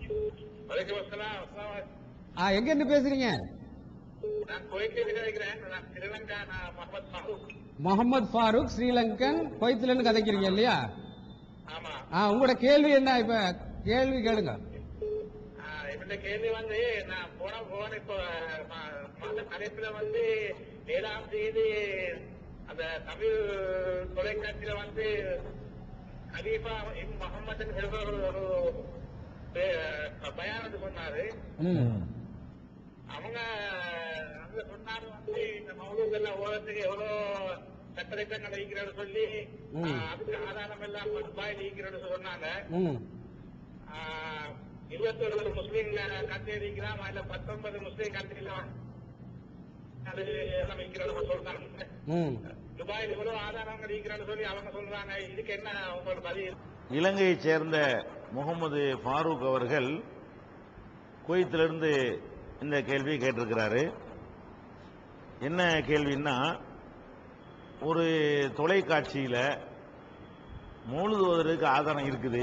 வலைக்கம் அஸ்ஸலாம் அஸ்ஸலாம் ஆ எங்க இருந்து பேசுறீங்க நான் குவைத்தில் இருக்கிறேன் நான் ஸ்ரீலங்கா நான் முகமது ஃபரூக் முகமது ஃபாரூக் ஸ்ரீலங்கன் குவைத்துல இருந்து கதைக்கிறீங்க இல்லையா ஆமா ஆ உங்களோட கேள்வி என்ன இப்ப கேள்வி கேளுங்க ஆஹ் என்னோட கேள்வி வந்து நான் போன போன இப்போ ம- மாத கடைசியில வந்து ஏழாம் தேதி அந்த தமிழ் தொலைக்காட்சியில வந்து கலீஃபா இம் முகமது ஒரு ஒரு பே- பயானத்து சொன்னாரு ம் அவங்க அங்க சொன்னாரு வந்து இந்த மௌலூக்கெல்லாம் ஓரத்துக்கு எவ்வளவு சட்டத்திட்டங்கள் இருக்கிறது சொல்லி ம். ஆஹ் அதுக்கு ஆதாரம் எல்லாம் துபாயில் இருக்கிறது சொன்னாங்க ம் ஆஹ் இருபத்தொரு முஸ்லீம் கண்ட்ரி இருக்கிறான் அதுல பத்தொன்பது முஸ்லீம் கண்ட்ரிலாம் அது எல்லாம் இருக்கிறது சொல்றாங்க ம் துபாயில் இவ்வளவு ஆதாரங்கள் இருக்கிறது சொல்லி அவங்க சொல்றாங்க இதுக்கு என்ன உங்களுக்கு பதில் இலங்கையைச் சேர்ந்த முகமது ஃபாரூக் அவர்கள் குவைத்திலிருந்து இந்த கேள்வியை கேட்டிருக்கிறாரு என்ன கேள்வின்னா ஒரு தொலைக்காட்சியில் மூழுதுவதற்கு ஆதாரம் இருக்குது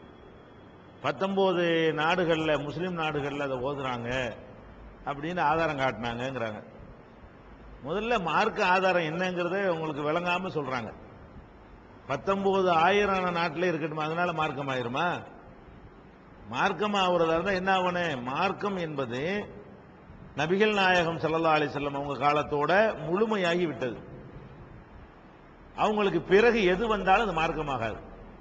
பத்தொன்பது நாடுகளில் முஸ்லீம் நாடுகளில் அதை ஓதுறாங்க அப்படின்னு ஆதாரம் காட்டினாங்கங்கிறாங்க முதல்ல மார்க்க ஆதாரம் என்னங்கிறத உங்களுக்கு விளங்காம சொல்றாங்க பத்தொன்பது ஆயிரம் நாட்டிலே இருக்கட்டும் அதனால மார்க்கம் ஆயிருமா மார்க்கம் ஆகுறதா இருந்தா என்ன ஆகணும் மார்க்கம் என்பது நபிகள் நாயகம் ஸல்லல்லாஹு அலைஹி வஸல்லம் அவங்க காலத்தோட முழுமையாகி விட்டது அவங்களுக்கு பிறகு எது வந்தாலும் அது மார்க்கமாகாது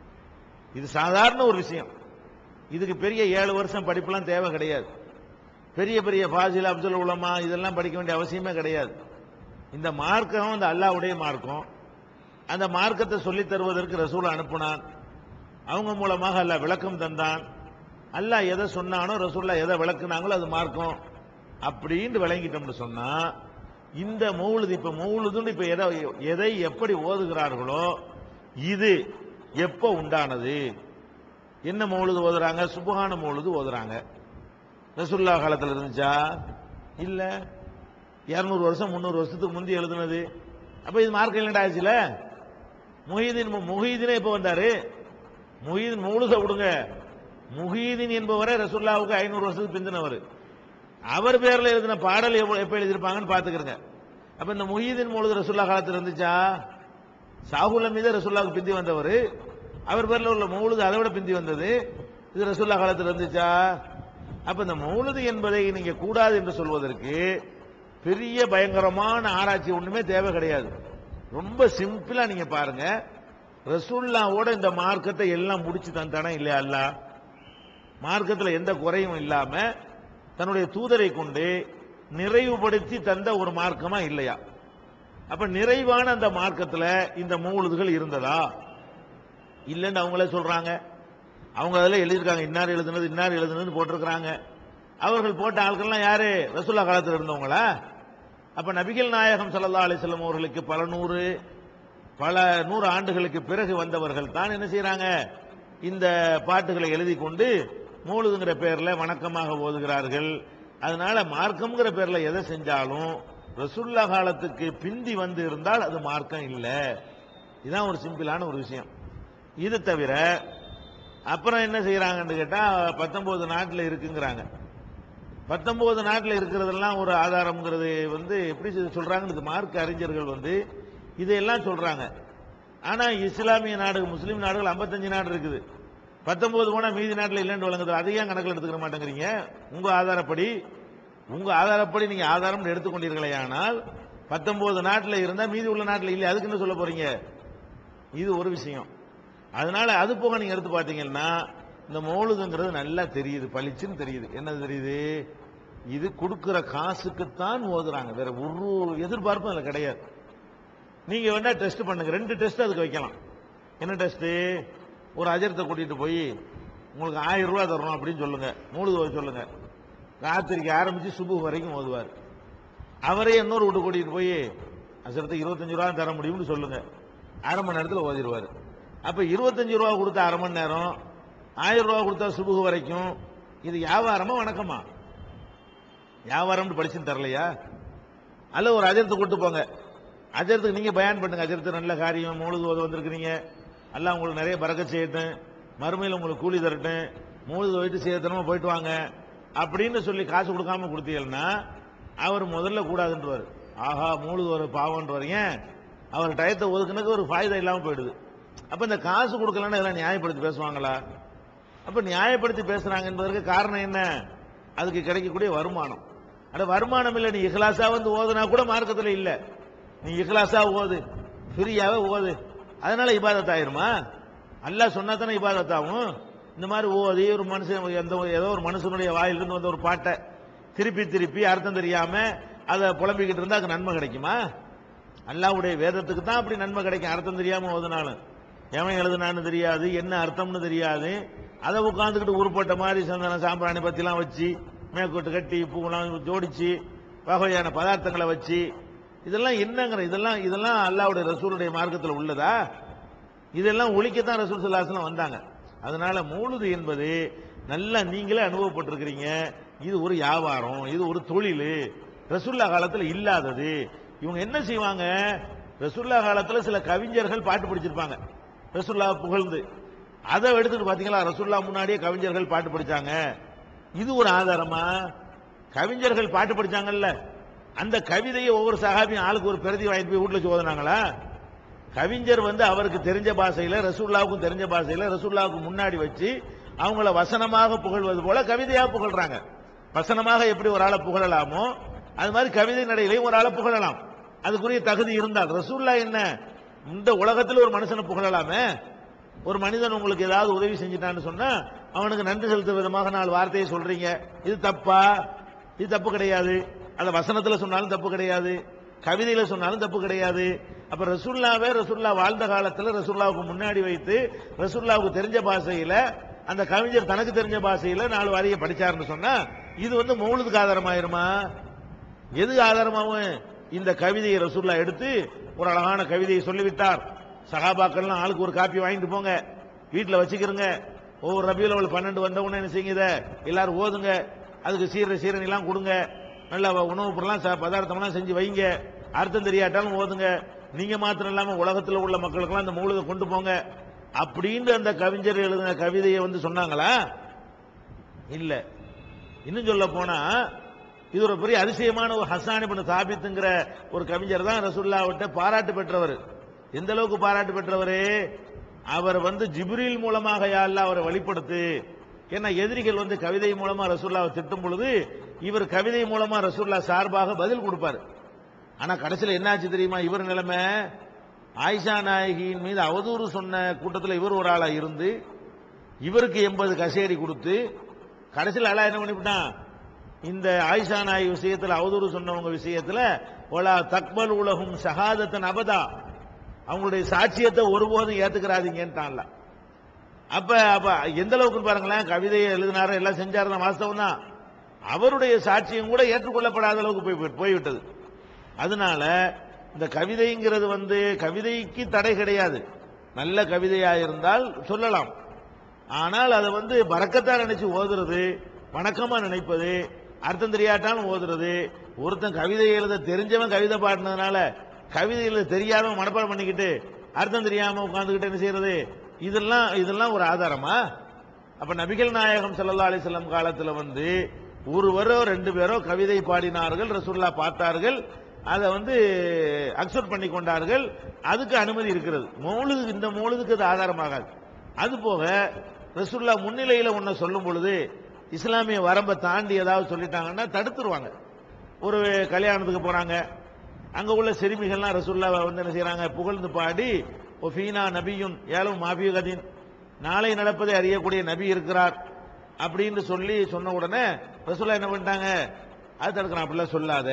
இது சாதாரண ஒரு விஷயம் இதுக்கு பெரிய ஏழு வருஷம் படிப்புலாம் தேவை கிடையாது பெரிய பெரிய ஃபாசில் அப்துல் உலமா இதெல்லாம் படிக்க வேண்டிய அவசியமே கிடையாது இந்த மார்க்கம் இந்த அல்லாஹ்வுடைய மார்க்கம் அந்த மார்க்கத்தை சொல்லித் தருவதற்கு ரசூல் அனுப்புனான் அவங்க மூலமாக அல்லாஹ் விளக்கம் தந்தான் அல்லாஹ் எதை சொன்னானோ ரசூல்லா எதை விளக்குனாங்களோ அது மார்க்கம் அப்படின்னு விளங்கிட்டோம்னு சொன்னா இந்த மௌலுது இப்ப மௌலுதுன்னு இப்ப எதை எதை எப்படி ஓதுகிறார்களோ இது எப்போ உண்டானது என்ன மௌலுது ஓதுறாங்க சுபஹான மௌலுது ஓதுறாங்க ரசூல்லா காலத்துல இருந்துச்சா இல்ல இருநூறு வருஷம் முந்நூறு வருஷத்துக்கு முந்தி எழுதுனது அப்ப இது மார்க்கம் இல்லைண்டா ஆச்சுல முஹீதீன் முஹீதீனே இப்ப வந்தாரு முஹீதீன் மௌலுத விடுங்க முஹீதீன் என்பவரை ரசூல்லாவுக்கு ஐநூறு வருஷத்துக்கு பிந்தினவர் அவர் பேர்ல எழுதின பாடல் எவ்வ- எப்ப எழுதியிருப்பாங்கன்னு பாத்துக்கிறங்க அப்ப இந்த முஹீதீன் மௌலுது ரசூல்லா காலத்துல இருந்துச்சா சாகுல மீது ரசூல்லாவுக்கு பிந்தி வந்தவர் அவர் பேர்ல உள்ள மௌலுது அதை விட பிந்தி வந்தது இது ரசூல்லா காலத்துல இருந்துச்சா அப்ப இந்த மௌலுது என்பதை நீங்க கூடாது என்று சொல்வதற்கு பெரிய பயங்கரமான ஆராய்ச்சி ஒண்ணுமே தேவை கிடையாது ரொம்ப சிம்பிளா நீங்க பாருங்க ரசூல்லாவோட இந்த மார்க்கத்தை எல்லாம் முடிச்சு தந்தானா இல்லையா அல்லாஹ் மார்க்கத்துல எந்த குறையும் இல்லாம தன்னுடைய தூதரை கொண்டு நிறைவுபடுத்தி தந்த ஒரு மார்க்கமா இல்லையா அப்ப நிறைவான அந்த மார்க்கத்துல இந்த மூழுதுகள் இருந்ததா இல்லைன்னு அவங்களே சொல்றாங்க அவங்க அதில் எழுதியிருக்காங்க இன்னார் எழுதுனது இன்னார் எழுதுனதுன்னு போட்டிருக்கிறாங்க அவர்கள் போட்ட ஆட்கள்லாம் யாரு ரசூல்லா காலத்தில் இருந்தவங்களா அப்ப நபிகள் நாயகம் ஸல்லல்லாஹு அலைஹி வஸல்லம் அவர்களுக்கு பல நூறு பல நூறு ஆண்டுகளுக்கு பிறகு வந்தவர்கள் தான் என்ன செய்றாங்க இந்த பாட்டுகளை எழுதி கொண்டு மூழுதுங்கிற பேர்ல வணக்கமாக ஓதுகிறார்கள் அதனால மார்க்கம்ங்கிற பேர்ல எதை செஞ்சாலும் ரசூல்லா காலத்துக்கு பிந்தி வந்து இருந்தால் அது மார்க்கம் இல்லை இதுதான் ஒரு சிம்பிளான ஒரு விஷயம் இது தவிர அப்புறம் என்ன செய்யறாங்கன்னு கேட்டா பத்தொன்பது நாட்டில் இருக்குங்கிறாங்க பத்தொன்பது நாட்டில் இருக்கிறதெல்லாம் ஒரு ஆதாரம்ங்கிறது வந்து எப்படி சொல்றாங்கன்னு இது மார்க் அறிஞர்கள் வந்து இதையெல்லாம் சொல்றாங்க ஆனா இஸ்லாமிய நாடு முஸ்லீம் நாடுகள் 55 நாடு இருக்குது பத்தொன்பது போனா மீதி நாட்டில் இல்லைன்னு வழங்குது அதை ஏன் கணக்கில் எடுத்துக்க மாட்டேங்கிறீங்க உங்க ஆதாரப்படி உங்க ஆதாரப்படி நீங்க ஆதாரம் எடுத்துக்கொண்டீர்களே ஆனால் பத்தொன்பது நாட்டில் இருந்தா மீதி உள்ள நாட்டில் இல்லை அதுக்கு என்ன சொல்ல போறீங்க இது ஒரு விஷயம் அதனால அது போக நீங்க எடுத்து பார்த்தீங்கன்னா இந்த மௌலுதுங்கிறது நல்லா தெரியுது பளிச்சுன்னு தெரியுது என்னது தெரியுது இது கொடுக்கிற காசுக்குத்தான் ஓதுறாங்க வேற ஒரு எதிர்பார்ப்பும் அதுல கிடையாது நீங்க வேணா டெஸ்ட் பண்ணுங்க ரெண்டு டெஸ்ட் அதுக்கு வைக்கலாம் என்ன டெஸ்ட் ஒரு அஜரத்தை கூட்டிட்டு போய் உங்களுக்கு ஆயிரம் ரூபாய் தரணும் அப்படின்னு சொல்லுங்க மூணு ஓத சொல்லுங்க ராத்திரிக்கு ஆரம்பிச்சு சுபு வரைக்கும் ஓதுவார் அவரே இன்னொரு வீட்டு கூட்டிட்டு போய் அசரத்துக்கு இருபத்தஞ்சு ரூபா தர முடியும்னு சொல்லுங்க அரை மணி நேரத்தில் ஓதிடுவார் அப்ப இருபத்தஞ்சு ரூபா கொடுத்த அரை மணி நேரம் ஆயிரம் ரூபா கொடுத்தா சுபுகு வரைக்கும் இது வியாபாரமா வணக்கமா வியாபாரம்னு படிச்சுன்னு தரலையா அல்ல ஒரு அஜரத்தை கூட்டு போங்க அஜரத்துக்கு நீங்க பயான் பண்ணுங்க அஜரத்து நல்ல காரியம் மூழுது ஓத வந்திருக்கிறீங்க எல்லாம் உங்களுக்கு நிறைய பறக்க செய்யட்டும் மறுமையில் உங்களுக்கு கூலி தரட்டும் மூழுது போயிட்டு சேதனமா போயிட்டு வாங்க அப்படின்னு சொல்லி காசு கொடுக்காம கொடுத்தீங்கன்னா அவர் முதல்ல கூடாதுன்றவாரு ஆஹா மூழுது ஒரு பாவம்ன்றவர் ஏன் அவர் டயத்தை ஒதுக்குனதுக்கு ஒரு ஃபாயுதா இல்லாம போயிடுது அப்ப இந்த காசு கொடுக்கலன்னா இதெல்லாம் நியாயப்படுத்தி பேசுவாங்களா அப்ப நியாயப்படுத்தி பேசுறாங்க என்பதற்கு காரணம் என்ன அதுக்கு கிடைக்கக்கூடிய வருமானம் அட வருமானம் இல்ல நீ இஹ்லாஸா வந்து ஓதுனா கூட மார்க்கத்துல இல்ல நீ இஹ்லாஸா ஓது ஃப்ரீயாவே ஓது அதனால இபாதத் ஆயிருமா அல்லாஹ் சொன்னா தானே இபாதத் ஆகும் இந்த மாதிரி ஓதி ஒரு மனுஷன் எந்த ஏதோ ஒரு மனுஷனுடைய வாயிலிருந்து வந்த ஒரு பாட்டை திருப்பி திருப்பி அர்த்தம் தெரியாம அதை புலம்பிக்கிட்டு இருந்தா அதுக்கு நன்மை கிடைக்குமா அல்லாஹ்வுடைய வேதத்துக்கு தான் அப்படி நன்மை கிடைக்கும் அர்த்தம் தெரியாம ஓதுனாலும் எவன் எழுதுனான்னு தெரியாது என்ன அர்த்தம்னு தெரியாது அதை உட்காந்துக்கிட்டு உருப்பட்ட மாதிரி சந்தன சாம்பிராணி பத்திலாம் வச்சு மேற்கொட்டு கட்டி பூலாம் ஜோடிச்சு வகையான பதார்த்தங்களை வச்சு இதெல்லாம் என்னங்கிற இதெல்லாம் இதெல்லாம் அல்லாஹ்வுடைய ரசூலுடைய மார்க்கத்தில் உள்ளதா இதெல்லாம் ஒழிக்கத்தான் ரசூல் சல்லாஸ்லாம் வந்தாங்க அதனால மூழுது என்பது நல்லா நீங்களே அனுபவப்பட்டிருக்கிறீங்க இது ஒரு வியாபாரம் இது ஒரு தொழில் ரசுல்லா காலத்துல இல்லாதது இவங்க என்ன செய்வாங்க ரசுல்லா காலத்துல சில கவிஞர்கள் பாட்டு படிச்சிருப்பாங்க ரசுல்லா புகழ்ந்து அதை எடுத்துட்டு பாத்தீங்களா ரசுல்லா முன்னாடியே கவிஞர்கள் பாட்டு படிச்சாங்க இது ஒரு ஆதாரமா கவிஞர்கள் பாட்டு படிச்சாங்கல்ல அந்த கவிதையை ஒவ்வொரு சகாபியும் ஆளுக்கு ஒரு பிரதி வாங்கிட்டு போய் வீட்டுல சோதனாங்களா கவிஞர் வந்து அவருக்கு தெரிஞ்ச பாஷையில ரசூல்லாவுக்கும் தெரிஞ்ச பாஷையில ரசூல்லாவுக்கு முன்னாடி வச்சு அவங்கள வசனமாக புகழ்வது போல கவிதையா புகழ்றாங்க வசனமாக எப்படி ஒரு ஆளை புகழலாமோ அது மாதிரி கவிதை நடையிலையும் ஒரு ஆளை புகழலாம் அதுக்குரிய தகுதி இருந்தால் ரசூல்லா என்ன இந்த உலகத்தில் ஒரு மனுஷனை புகழலாமே ஒரு மனிதன் உங்களுக்கு ஏதாவது உதவி செஞ்சிட்டான்னு சொன்னா அவனுக்கு நன்றி செலுத்தும் விதமாக நாலு வார்த்தையை சொல்றீங்க இது தப்பா இது தப்பு கிடையாது அந்த வசனத்துல சொன்னாலும் தப்பு கிடையாது கவிதையில சொன்னாலும் தப்பு கிடையாது அப்ப ரசுல்லாவே ரசுல்லா வாழ்ந்த காலத்துல ரசுல்லாவுக்கு முன்னாடி வைத்து ரசுல்லாவுக்கு தெரிஞ்ச பாஷையில அந்த கவிஞர் தனக்கு தெரிஞ்ச பாஷையில நாலு வாரிய படிச்சாருன்னு சொன்னா இது வந்து மௌலுதுக்கு ஆதாரமாயிருமா எது ஆதாரமாகும் இந்த கவிதையை ரசூல்லா எடுத்து ஒரு அழகான கவிதையை சொல்லிவிட்டார் சகாபாக்கள்லாம் ஆளுக்கு ஒரு காப்பி வாங்கிட்டு போங்க வீட்டில் வச்சுக்கிறங்க ஒவ்வொரு ரபியில் அவள் பன்னெண்டு வந்தவொடனே என்ன செய்யுங்க இதை எல்லாரும் ஓதுங்க அதுக்கு சீர சீரணி எல்லாம் கொடுங்க நல்ல உணவுப் பொருள்லாம் ச- பதார்த்தம்லாம் செஞ்சு வைங்க அர்த்தம் தெரியாட்டாலும் ஓதுங்க நீங்க மாத்திரம் இல்லாம உலகத்தில் உள்ள மக்களுக்கெல்லாம் அந்த மூலத்தை கொண்டு போங்க அப்படின்னு அந்த கவிஞர் எழுதின கவிதையை வந்து சொன்னாங்களா இல்ல இன்னும் சொல்ல போனா இது ஒரு பெரிய அதிசயமான ஒரு ஹசானி பண்ண சாபித்துங்கிற ஒரு கவிஞர் தான் ரசுல்லாவிட்ட பாராட்டு பெற்றவர் எந்த அளவுக்கு பாராட்டு பெற்றவர் அவர் வந்து ஜிப்ரீல் மூலமாக யா அல்லாஹ் அவரை வெளிப்படுத்து ஏன்னா எதிரிகள் வந்து கவிதை மூலமா ரசூல்லாவை திட்டும் பொழுது இவர் கவிதை மூலமா ரசூல்லா சார்பாக பதில் கொடுப்பாரு ஆனா கடைசியில் என்னாச்சு தெரியுமா இவர் நிலைமை ஆயிஷா நாயகியின் மீது அவதூறு சொன்ன கூட்டத்தில் இவர் ஒரு ஆளா இருந்து இவருக்கு எண்பது கசேரி கொடுத்து கடைசியில் அல்லாஹ் என்ன பண்ணிவிட்டான் இந்த ஆயிஷா நாயகி விஷயத்துல அவதூறு சொன்னவங்க விஷயத்துல ஒலா தக்பல் உலகும் ஷஹாதத்தன் அபதா அவங்களுடைய சாட்சியத்தை ஒருபோதும் ஏத்துக்கிறாதீங்கன்ட்டான்ல அப்ப அப்ப எந்த அளவுக்கு பாருங்களேன் கவிதையை எழுதினாரு எல்லாம் செஞ்சாரு தான் வாஸ்தவம் தான் அவருடைய சாட்சியம் கூட ஏற்றுக்கொள்ளப்படாத அளவுக்கு போய் போய்விட்டது அதனால இந்த கவிதைங்கிறது வந்து கவிதைக்கு தடை கிடையாது நல்ல கவிதையா இருந்தால் சொல்லலாம் ஆனால் அதை வந்து பறக்கத்தா நினைச்சு ஓதுறது வணக்கமா நினைப்பது அர்த்தம் தெரியாட்டாலும் ஓதுறது ஒருத்தன் கவிதை எழுத தெரிஞ்சவன் கவிதை பாடினதுனால கவிதை எழுத தெரியாதவன் மனப்பாடம் பண்ணிக்கிட்டு அர்த்தம் தெரியாம உட்கார்ந்துகிட்டு என்ன செய்யறது இதெல்லாம் இதெல்லாம் ஒரு ஆதாரமா அப்ப நபிகள் நாயகம் ஸல்லல்லாஹு அலைஹி வஸல்லம் காலத்துல வந்து ஒருவரோ ரெண்டு பேரோ கவிதை பாடினார்கள் ரசூல்லா பார்த்தார்கள் அதை வந்து அக்செப்ட் பண்ணி கொண்டார்கள் அதுக்கு அனுமதி இருக்கிறது மௌலுது இந்த மௌலுதுக்கு அது ஆதாரமாகாது அது போக ரசூல்லா முன்னிலையில ஒன்ன சொல்லும் பொழுது இஸ்லாமிய வரம்பை தாண்டி ஏதாவது சொல்லிட்டாங்கன்னா தடுத்துருவாங்க ஒரு கல்யாணத்துக்கு போறாங்க அங்க உள்ள சிறுமிகள்லாம் ரசூல்லா வந்து என்ன செய்யறாங்க புகழ்ந்து பாடி ஒஃபீனா நபியுன் ஏலும் மாபியுகதின் நாளை நடப்பதை அறியக்கூடிய நபி இருக்கிறார் அப்படின்னு சொல்லி சொன்ன உடனே ரசூல்லா என்ன பண்ணிட்டாங்க அது தடுக்கிறான் அப்படிலாம் சொல்லாத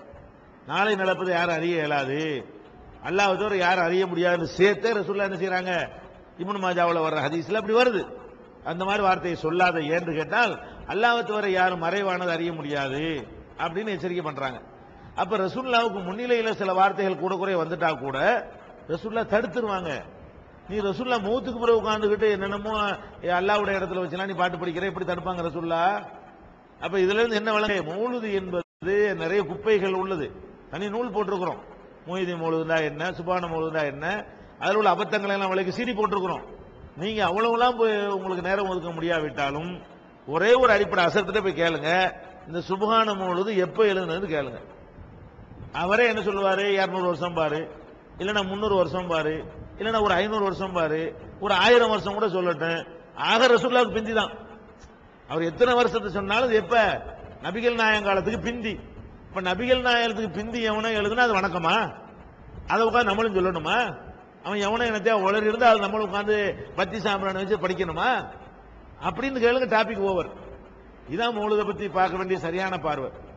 நாளை நடப்பதை யாரும் அறிய இயலாது அல்லாஹ் தவிர யாரும் அறிய முடியாதுன்னு சேர்த்தே ரசூல்லா என்ன செய்யறாங்க இப்னு மாஜாவுல வர்ற ஹதீஸ்ல அப்படி வருது அந்த மாதிரி வார்த்தையை சொல்லாத ஏன்னு கேட்டால் அல்லாஹ் தவிர யாரும் மறைவானது அறிய முடியாது அப்படின்னு எச்சரிக்கை பண்றாங்க அப்ப ரசூல்லாவுக்கு முன்னிலையில சில வார்த்தைகள் கூட குறைய வந்துட்டா கூட ரசூல்லா தடுத்துருவாங்க நீ ரசூல்லா மூத்துக்கு பிறகு உட்கார்ந்துகிட்டு என்னென்னமோ அல்லாவுடைய இடத்துல வச்சுலாம் நீ பாட்டு படிக்கிற எப்படி தடுப்பாங்க ரசூல்லா அப்ப இதுல இருந்து என்ன விளங்க மௌலுது என்பது நிறைய குப்பைகள் உள்ளது தனி நூல் போட்டிருக்கிறோம் மூயுதி மௌலுதுனா என்ன சுபான மௌலுதுனா என்ன அதில் உள்ள அபத்தங்களை எல்லாம் விலைக்கு சீடி போட்டிருக்கிறோம் நீங்க அவ்வளவுலாம் போய் உங்களுக்கு நேரம் ஒதுக்க முடியாவிட்டாலும் ஒரே ஒரு அடிப்படை அசர்த்திட்ட போய் கேளுங்க இந்த சுபகான முழுது எப்ப எழுதுனது கேளுங்க அவரே என்ன சொல்லுவாரு 200 வருஷம் பாரு இல்லைன்னா முந்நூறு வருஷம் பாரு இல்லைன்னா ஒரு ஐநூறு வருஷம் பாரு ஒரு ஆயிரம் வருஷம் கூட சொல்லட்டும் ஆக ரசூல்லாவுக்கு பிந்தி தான் அவர் எத்தனை வருஷத்தை சொன்னாலும் அது எப்ப நபிகள் நாயகம் காலத்துக்கு பிந்தி இப்ப நபிகள் நாயகத்துக்கு பிந்தி எவனோ எழுதுனா அது வணக்கமா அதை உட்காந்து நம்மளும் சொல்லணுமா அவன் எவனோ என்னத்தையா உளறி இருந்தா அது நம்மளும் உட்காந்து பத்தி சாம்பிராணி வச்சு படிக்கணுமா அப்படின்னு கேளுங்க டாபிக் ஓவர் இதான் மௌலுதை பத்தி பார்க்க வேண்டிய சரியான பார்வை